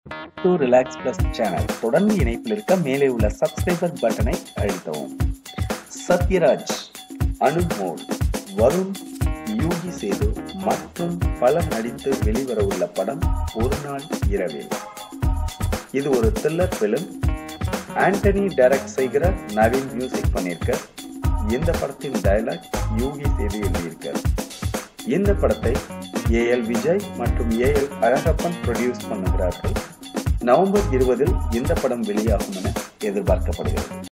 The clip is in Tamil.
டு ரிலாக்ஸ் பிளஸ் சேனல் தொடர்ந்து இணைப்பில் இருக்க மேலே உள்ள சப்ஸ்கிரைபர் பட்டனை அழுத்தவும் சத்யராஜ் அனுமோல் வருண் யூகி சேது மற்றும் பலர் நடித்து வெளிவரவுள்ள படம் ஒரு நாள் இரவில் இது ஒரு த்ரில்லர் பிலிம் ஆண்டனி டைரக்ட் செய்கிற நவீன் மியூசிக் பண்ணியிருக்க இந்த படத்தின் டயலாக் யூகி சேது எழுதியிருக்கார் இந்த படத்தை ஏஎல் விஜய் மற்றும் ஏஎல் அழகப்பன் ப்ரொடியூஸ் பண்ணுகிறார்கள் நவம்பர் இருபதில் இந்த படம் வெளியாகும் என எதிர்பார்க்கப்படுகிறது